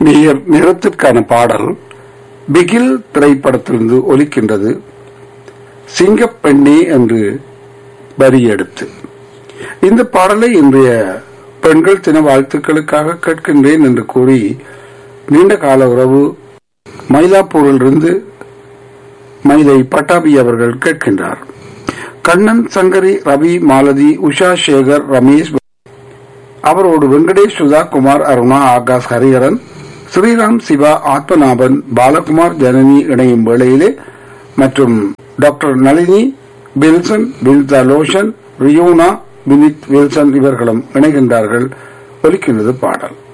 நேயர் நிறத்திற்கான பாடல் பிகில் திரைப்படத்திலிருந்து ஒலிக்கின்றது சிங்கப்பெண்ணே என்று வரி எடுத்து இந்த பாடலை இன்றைய பெண்கள் தின வாழ்த்துக்களுக்காக கேட்கின்றேன் என்று கூறி நீண்ட கால உறவு மயிலாப்பூரிலிருந்து மயிலை பட்டாபி அவர்கள் கேட்கின்றார் கண்ணன் சங்கரி ரவி மாலதி உஷா சேகர் ரமேஷ் அவரோடு வெங்கடேஷ் சுதா குமார் அருணா ஆகாஷ் ஹரிஹரன் ஸ்ரீராம் சிவா ஆத்மநாபன் பாலகுமார் ஜனனி இணையும் வேளையிலே மற்றும் doctor Nalini Wilson Vinitha Loshan Riyona Vinith Wilson இவர்களும் இணைகின்றார்கள் ஒலிக்கின்றது பாடல்